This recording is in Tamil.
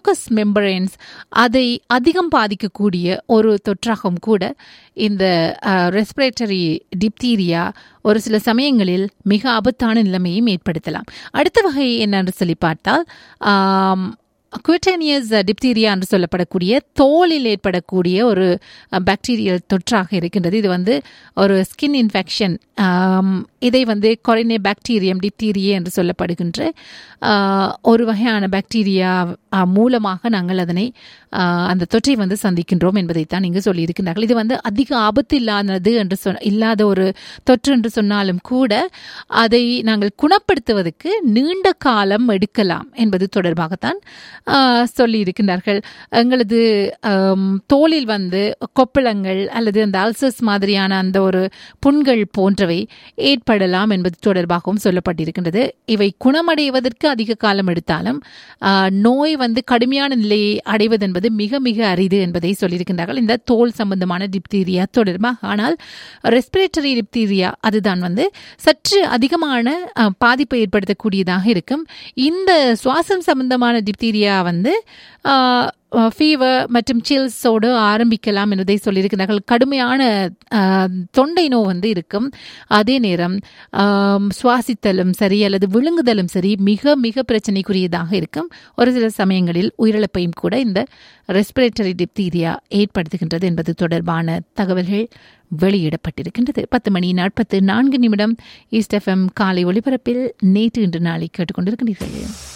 மியூக்கஸ் மெம்பரேன்ஸ் அதை அதிகம் பாதிக்கக்கூடிய ஒரு தொற்றாகவும் கூட இந்த ரெஸ்பிரேட்டரி டிப்தீரியா ஒரு சில சமயங்களில் மிக ஆபத்தான நிலைமையும் ஏற்படுத்தலாம் அடுத்த வகை என்னென்று சொல்லி பார்த்தால் குவிட்டேனியஸ் டிப்தீரியா என்று சொல்லப்படக்கூடிய தோலில் ஏற்படக்கூடிய ஒரு பாக்டீரியல் தொற்றாக இருக்கின்றது இது வந்து ஒரு ஸ்கின் இன்ஃபெக்ஷன் இதை வந்து கொரினே பாக்டீரியம் டிப்தீரியா என்று சொல்லப்படுகின்ற ஒரு வகையான பாக்டீரியா மூலமாக நாங்கள் அதனை அந்த தொற்றை வந்து சந்திக்கின்றோம் என்பதைத்தான் இங்கு சொல்லியிருக்கின்றார்கள் இது வந்து அதிக ஆபத்து இல்லாதது என்று சொ இல்லாத ஒரு தொற்று என்று சொன்னாலும் கூட அதை நாங்கள் குணப்படுத்துவதற்கு நீண்ட காலம் எடுக்கலாம் என்பது தொடர்பாகத்தான் சொல்லி இருக்கின்றார்கள் எங்களது தோலில் வந்து கொப்பளங்கள் அல்லது அந்த அல்சர்ஸ் மாதிரியான அந்த ஒரு புண்கள் போன்றவை ஏற்படலாம் என்பது தொடர்பாகவும் சொல்லப்பட்டிருக்கின்றது இவை குணமடைவதற்கு அதிக காலம் எடுத்தாலும் நோய் வந்து கடுமையான நிலையை அடைவது என்பது மிக மிக அரிது என்பதை சொல்லியிருக்கின்றார்கள் இந்த தோல் சம்பந்தமான டிப்தீரியா தொடர்பாக ஆனால் ரெஸ்பிரேட்டரி டிப்தீரியா அதுதான் வந்து சற்று அதிகமான பாதிப்பை ஏற்படுத்தக்கூடியதாக இருக்கும் இந்த சுவாசம் சம்பந்தமான டிப்தீரியா வந்து ஃபீவர் மற்றும் சில்ஸோடு ஆரம்பிக்கலாம் என்பதை சொல்லியிருக்கிறார்கள் கடுமையான தொண்டை நோ வந்து இருக்கும் அதே நேரம் சுவாசித்தலும் சரி அல்லது விழுங்குதலும் சரி மிக மிக பிரச்சனைக்குரியதாக இருக்கும் ஒரு சில சமயங்களில் உயிரிழப்பையும் கூட இந்த ரெஸ்பிரேட்டரி டிப்தீரியா ஏற்படுத்துகின்றது என்பது தொடர்பான தகவல்கள் வெளியிடப்பட்டிருக்கின்றது பத்து மணி நாற்பத்து நான்கு நிமிடம் ஈஸ்ட் எஃப்எம் காலை ஒளிபரப்பில் நேற்று இன்று நாளை கேட்டுக்கொண்டிருக்கின்றீர்கள்